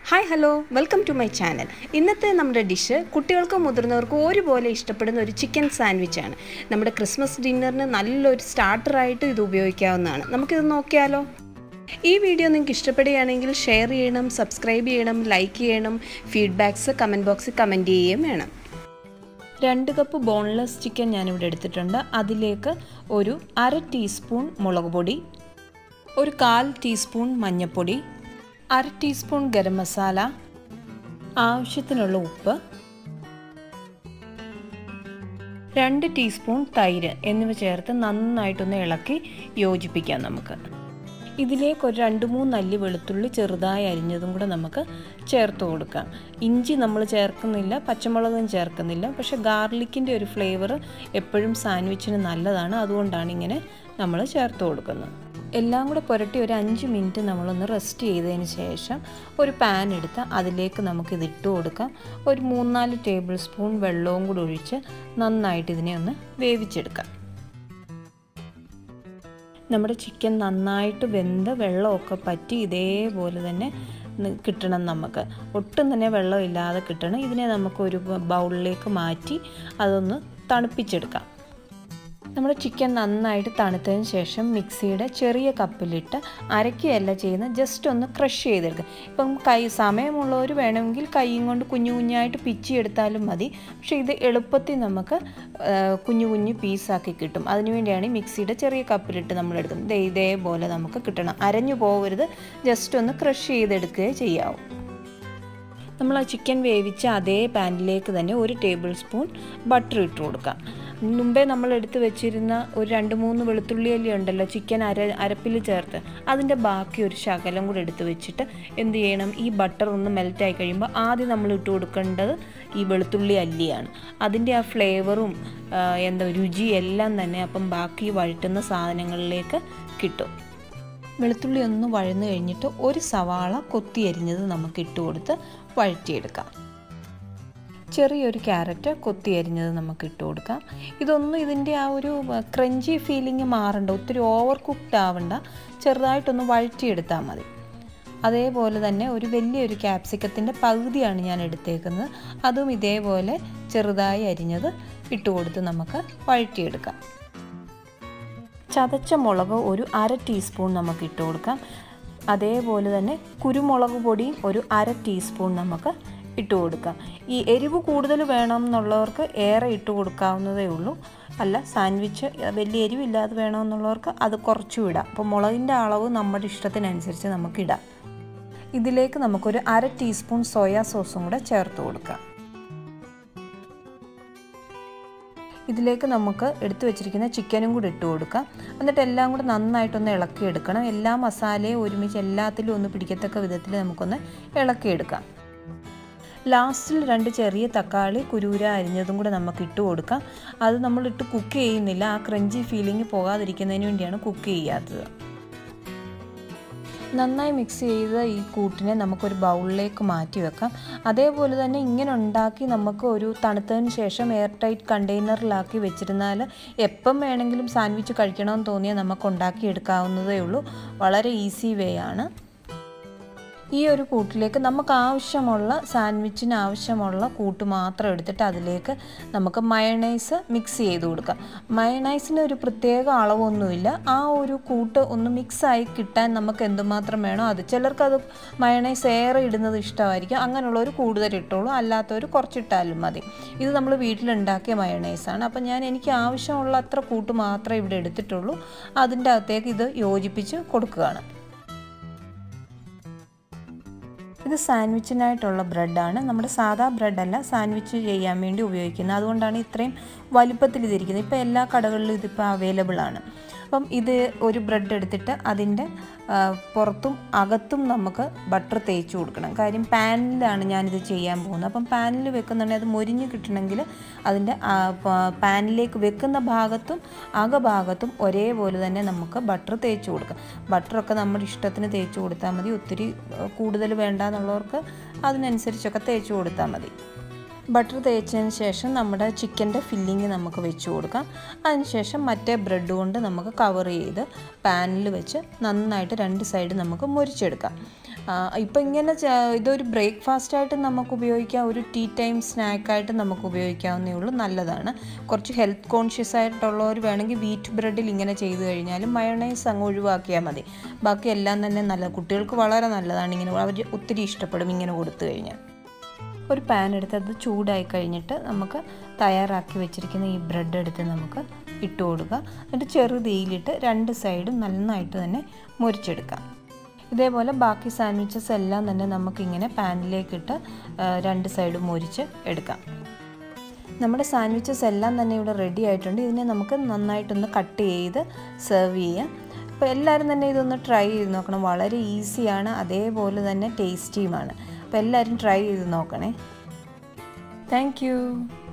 hi hello welcome to my channel ഇന്നത്തെ നമ്മുടെ dish കുട്ടികൾക്കും മുതിർന്നവർക്കും ഒരുപോലെ ഇഷ്ടപ്പെടുന്ന ഒരു ചിക്കൻ സാൻഡ്വിച്ചാണ് നമ്മുടെ ക്രിസ്മസ് ഡിന്നറിന് നല്ലൊരു സ്റ്റാർട്ടറായിട്ട് ഇത് ഉപയോഗിക്കാവുന്നതാണ് നമുക്കിത് നോക്കിയാലോ ഈ വീഡിയോ നിങ്ങൾക്ക് ഇഷ്ടപ്പെടുകയാണെങ്കിൽ ഷെയർ ചെയ്യണം സബ്സ്ക്രൈബ് ചെയ്യണം ലൈക്ക് ചെയ്യണം ഫീഡ്ബാക്ക്സ് കമൻറ്റ് ബോക്സിൽ കമൻറ്റ് ചെയ്യുകയും വേണം രണ്ട് കപ്പ് ബോൺലെസ് ചിക്കൻ ഞാനിവിടെ എടുത്തിട്ടുണ്ട് അതിലേക്ക് ഒരു അര ടീസ്പൂൺ മുളക് പൊടി ഒരു കാൽ ടീസ്പൂൺ മഞ്ഞൾപ്പൊടി അര ടീസ്പൂൺ ഗരം മസാല ആവശ്യത്തിനുള്ള ഉപ്പ് രണ്ട് ടീസ്പൂൺ തൈര് എന്നിവ ചേർത്ത് നന്നായിട്ടൊന്ന് ഇളക്കി യോജിപ്പിക്കാം നമുക്ക് ഇതിലേക്ക് ഒരു രണ്ട് മൂന്ന് അല്ലി വെളുത്തുള്ളി ചെറുതായി അരിഞ്ഞതും കൂടെ നമുക്ക് ചേർത്ത് കൊടുക്കാം ഇഞ്ചി നമ്മൾ ചേർക്കുന്നില്ല പച്ചമുളകും ചേർക്കുന്നില്ല പക്ഷെ ഗാർലിക്കിൻ്റെ ഒരു ഫ്ലേവർ എപ്പോഴും സാൻഡ്വിച്ചിന് നല്ലതാണ് അതുകൊണ്ടാണ് ഇങ്ങനെ നമ്മൾ ചേർത്ത് കൊടുക്കുന്നത് എല്ലാം കൂടെ പുരട്ടി ഒരു അഞ്ച് മിനിറ്റ് നമ്മളൊന്ന് റെസ്റ്റ് ചെയ്തതിന് ശേഷം ഒരു പാൻ എടുത്ത് അതിലേക്ക് നമുക്ക് ഇത് ഇട്ട് കൊടുക്കാം ഒരു മൂന്നാല് ടേബിൾ സ്പൂൺ വെള്ളവും കൂടി ഒഴിച്ച് നന്നായിട്ട് ഇതിനെ ഒന്ന് വേവിച്ചെടുക്കാം നമ്മുടെ ചിക്കൻ നന്നായിട്ട് വെന്ത് വെള്ളമൊക്കെ പറ്റി ഇതേപോലെ തന്നെ കിട്ടണം നമുക്ക് ഒട്ടും തന്നെ വെള്ളമില്ലാതെ കിട്ടണം ഇതിനെ നമുക്ക് ഒരു ബൗളിലേക്ക് മാറ്റി അതൊന്ന് തണുപ്പിച്ചെടുക്കാം നമ്മുടെ ചിക്കൻ നന്നായിട്ട് തണുത്തതിന് ശേഷം മിക്സിയുടെ ചെറിയ കപ്പിലിട്ട് അരയ്ക്കുകയല്ല ചെയ്യുന്ന ജസ്റ്റ് ഒന്ന് ക്രഷ് ചെയ്തെടുക്കുക ഇപ്പം കൈ സമയമുള്ളവർ വേണമെങ്കിൽ കൈയും കൊണ്ട് കുഞ്ഞു കുഞ്ഞായിട്ട് പിച്ചിയെടുത്താലും മതി പക്ഷേ ഇത് എളുപ്പത്തിൽ നമുക്ക് കുഞ്ഞു കുഞ്ഞു പീസാക്കി കിട്ടും അതിനുവേണ്ടിയാണ് മിക്സിയുടെ ചെറിയ കപ്പിലിട്ട് നമ്മൾ എടുക്കുന്നത് ഇതേപോലെ നമുക്ക് കിട്ടണം അരഞ്ഞു പോകരുത് ജസ്റ്റ് ഒന്ന് ക്രഷ് ചെയ്തെടുക്കുകയേ ചെയ്യാവൂ നമ്മൾ ആ ചിക്കൻ വേവിച്ച അതേ പാനിലേക്ക് തന്നെ ഒരു ടേബിൾ സ്പൂൺ ബട്ടർ ഇട്ട് കൊടുക്കാം മുമ്പേ നമ്മൾ എടുത്ത് വെച്ചിരുന്ന ഒരു രണ്ട് മൂന്ന് വെളുത്തുള്ളി അല്ലി ഉണ്ടല്ലോ ചിക്കൻ അര അരപ്പിൽ ചേർത്ത് അതിൻ്റെ ബാക്കി ഒരു ശകലം കൂടെ എടുത്ത് വെച്ചിട്ട് എന്ത് ചെയ്യണം ഈ ബട്ടർ ഒന്ന് മെൽറ്റായി കഴിയുമ്പോൾ ആദ്യം നമ്മൾ ഇട്ട് കൊടുക്കേണ്ടത് ഈ വെളുത്തുള്ളി അല്ലിയാണ് അതിൻ്റെ ആ ഫ്ലേവറും എന്താ രുചി എല്ലാം തന്നെ അപ്പം ബാക്കി വഴറ്റുന്ന സാധനങ്ങളിലേക്ക് കിട്ടും വെളുത്തുള്ളി ഒന്ന് വഴന്നു കഴിഞ്ഞിട്ട് ഒരു സവാള കൊത്തി അരിഞ്ഞത് നമുക്ക് ഇട്ട് കൊടുത്ത് വഴറ്റിയെടുക്കാം ചെറിയൊരു ക്യാരറ്റ് കൊത്തി അരിഞ്ഞത് നമുക്ക് ഇട്ട് കൊടുക്കാം ഇതൊന്നും ഇതിൻ്റെ ആ ഒരു ക്രഞ്ചി ഫീലിംഗ് മാറണ്ട ഒത്തിരി ഓവർ കുക്ക്ഡ് ആവണ്ട ചെറുതായിട്ടൊന്ന് വഴറ്റിയെടുത്താൽ മതി അതേപോലെ തന്നെ ഒരു വലിയൊരു ക്യാപ്സിക്കത്തിൻ്റെ പകുതിയാണ് ഞാൻ എടുത്തേക്കുന്നത് അതും ഇതേപോലെ ചെറുതായി അരിഞ്ഞത് ഇട്ട് കൊടുത്ത് നമുക്ക് വഴറ്റിയെടുക്കാം ചതച്ച മുളക് ഒരു അര ടീസ്പൂൺ നമുക്ക് ഇട്ട് കൊടുക്കാം അതേപോലെ തന്നെ കുരുമുളക് പൊടിയും ഒരു അര ടീസ്പൂൺ നമുക്ക് ഇട്ട് കൊടുക്കാം ഈ എരിവ് കൂടുതൽ വേണം എന്നുള്ളവർക്ക് ഏറെ ഇട്ട് കൊടുക്കാവുന്നതേ ഉള്ളൂ അല്ല സാൻഡ്വിച്ച് വലിയ എരിവില്ലാതെ വേണമെന്നുള്ളവർക്ക് അത് കുറച്ചും ഇടാം അപ്പോൾ മുളകിൻ്റെ അളവ് നമ്മുടെ ഇഷ്ടത്തിനനുസരിച്ച് നമുക്ക് ഇടാം ഇതിലേക്ക് നമുക്കൊരു അര ടീസ്പൂൺ സോയാ സോസും കൂടെ ചേർത്ത് കൊടുക്കാം ഇതിലേക്ക് നമുക്ക് എടുത്തു വെച്ചിരിക്കുന്ന ചിക്കനും കൂടി ഇട്ട് കൊടുക്കാം എന്നിട്ട് എല്ലാം കൂടെ നന്നായിട്ടൊന്ന് ഇളക്കിയെടുക്കണം എല്ലാ മസാലയും ഒരുമിച്ച് എല്ലാത്തിലും ഒന്ന് പിടിക്കത്തക്ക വിധത്തിൽ നമുക്കൊന്ന് ഇളക്കിയെടുക്കാം ലാസ്റ്റിൽ രണ്ട് ചെറിയ തക്കാളി കുരൂര അരിഞ്ഞതും കൂടെ നമുക്ക് ഇട്ട് കൊടുക്കാം അത് നമ്മളിട്ട് കുക്ക് ചെയ്യുന്നില്ല ആ ക്രഞ്ചി ഫീലിംഗ് പോകാതിരിക്കുന്നതിന് വേണ്ടിയാണ് കുക്ക് ചെയ്യാത്തത് നന്നായി മിക്സ് ചെയ്ത ഈ കൂട്ടിനെ നമുക്കൊരു ബൗളിലേക്ക് മാറ്റി വെക്കാം അതേപോലെ തന്നെ ഇങ്ങനെ ഉണ്ടാക്കി നമുക്ക് ഒരു തണുത്തതിന് ശേഷം എയർ ടൈറ്റ് കണ്ടെയ്നറിലാക്കി വെച്ചിരുന്നാൽ എപ്പം വേണമെങ്കിലും സാൻഡ്വിച്ച് കഴിക്കണമെന്ന് തോന്നിയാൽ നമുക്ക് ഉണ്ടാക്കി എടുക്കാവുന്നതേ ഉള്ളൂ വളരെ ഈസി വേ ആണ് ഈ ഒരു കൂട്ടിലേക്ക് നമുക്ക് ആവശ്യമുള്ള സാൻഡ്വിച്ചിന് ആവശ്യമുള്ള കൂട്ട് മാത്രം എടുത്തിട്ട് അതിലേക്ക് നമുക്ക് മയണൈസ് മിക്സ് ചെയ്ത് കൊടുക്കാം മയണൈസിന് ഒരു പ്രത്യേക അളവൊന്നുമില്ല ആ ഒരു കൂട്ട് ഒന്ന് മിക്സായി കിട്ടാൻ നമുക്ക് എന്തുമാത്രം വേണോ അത് ചിലർക്ക് അത് മയണൈസ് ഏറെ ഇടുന്നത് ഇഷ്ടമായിരിക്കും അങ്ങനെയുള്ളവർ കൂടുതൽ ഇട്ടോളൂ അല്ലാത്തവർ കുറച്ചിട്ടാലും മതി ഇത് നമ്മൾ വീട്ടിലുണ്ടാക്കിയ മയണൈസാണ് അപ്പം ഞാൻ എനിക്ക് ആവശ്യമുള്ള അത്ര കൂട്ട് മാത്രമേ ഇവിടെ എടുത്തിട്ടുള്ളൂ അതിൻ്റെ അകത്തേക്ക് ഇത് യോജിപ്പിച്ച് കൊടുക്കുകയാണ് ഇത് സാൻഡ്വിച്ചിനായിട്ടുള്ള ബ്രെഡാണ് നമ്മുടെ സാധാ ബ്രെഡല്ല സാൻഡ്വിച്ച് ചെയ്യാൻ വേണ്ടി ഉപയോഗിക്കുന്നത് അതുകൊണ്ടാണ് ഇത്രയും വലുപ്പത്തിൽ ഇതിരിക്കുന്നത് ഇപ്പോൾ എല്ലാ കടകളിലും ഇതിപ്പോൾ അവൈലബിൾ ആണ് അപ്പം ഇത് ഒരു ബ്രെഡ് എടുത്തിട്ട് അതിൻ്റെ പുറത്തും അകത്തും നമുക്ക് ബട്ടർ തേച്ച് കൊടുക്കണം കാര്യം പാനിലാണ് ഞാനിത് ചെയ്യാൻ പോകുന്നത് അപ്പം പാനിൽ വെക്കുന്നുണ്ടെങ്കിൽ അത് മൊരിഞ്ഞ് കിട്ടണമെങ്കിൽ അതിൻ്റെ പാനിലേക്ക് വെക്കുന്ന ഭാഗത്തും അകഭാഗത്തും ഒരേപോലെ തന്നെ നമുക്ക് ബട്ടർ തേച്ച് കൊടുക്കാം ബട്ടറൊക്കെ നമ്മുടെ ഇഷ്ടത്തിന് തേച്ച് കൊടുത്താൽ മതി ഒത്തിരി കൂടുതൽ വേണ്ട എന്നുള്ളവർക്ക് അതിനനുസരിച്ചൊക്കെ തേച്ച് കൊടുത്താൽ മതി ബട്ടർ തേച്ചതിന് ശേഷം നമ്മുടെ ചിക്കൻ്റെ ഫില്ലിങ് നമുക്ക് വെച്ച് കൊടുക്കാം അതിനുശേഷം മറ്റേ ബ്രെഡ് കൊണ്ട് നമുക്ക് കവർ ചെയ്ത് പാനിൽ വെച്ച് നന്നായിട്ട് രണ്ട് സൈഡ് നമുക്ക് മുരിച്ചെടുക്കാം ഇപ്പം ഇങ്ങനെ ഇതൊരു ബ്രേക്ക്ഫാസ്റ്റായിട്ട് നമുക്ക് ഉപയോഗിക്കാം ഒരു ടീ ടൈം സ്നാക്കായിട്ട് നമുക്ക് ഉപയോഗിക്കാവുന്നേ ഉള്ളൂ നല്ലതാണ് കുറച്ച് ഹെൽത്ത് കോൺഷ്യസ് ആയിട്ടുള്ളവർ വേണമെങ്കിൽ വീറ്റ് ബ്രെഡിൽ ഇങ്ങനെ ചെയ്ത് കഴിഞ്ഞാലും മയണൈസ് അങ്ങ് ഒഴിവാക്കിയാൽ മതി ബാക്കി എല്ലാം തന്നെ നല്ല കുട്ടികൾക്ക് വളരെ നല്ലതാണ് ഇങ്ങനെ അവർ ഒത്തിരി ഇഷ്ടപ്പെടും ഇങ്ങനെ കൊടുത്തു കഴിഞ്ഞാൽ ഒരു പാൻ എടുത്ത് അത് ചൂടായി കഴിഞ്ഞിട്ട് നമുക്ക് തയ്യാറാക്കി വെച്ചിരിക്കുന്ന ഈ ബ്രെഡ് എടുത്ത് നമുക്ക് ഇട്ട് കൊടുക്കുക എന്നിട്ട് ചെറുതീയിലിട്ട് രണ്ട് സൈഡും നന്നായിട്ട് തന്നെ മുരിച്ചെടുക്കാം ഇതേപോലെ ബാക്കി സാൻഡ്വിച്ചസ് എല്ലാം തന്നെ നമുക്കിങ്ങനെ പാനിലേക്കിട്ട് രണ്ട് സൈഡും മുരിച്ച് എടുക്കാം നമ്മുടെ സാൻഡ്വിച്ചസ് എല്ലാം തന്നെ ഇവിടെ റെഡി ആയിട്ടുണ്ട് ഇതിനെ നമുക്ക് നന്നായിട്ടൊന്ന് കട്ട് ചെയ്ത് സെർവ് ചെയ്യാം അപ്പോൾ എല്ലാവരും തന്നെ ഇതൊന്ന് ട്രൈ ചെയ്ത് നോക്കണം വളരെ ഈസിയാണ് അതേപോലെ തന്നെ ടേസ്റ്റിയുമാണ് അപ്പോൾ എല്ലാവരും ട്രൈ ചെയ്ത് നോക്കണേ താങ്ക്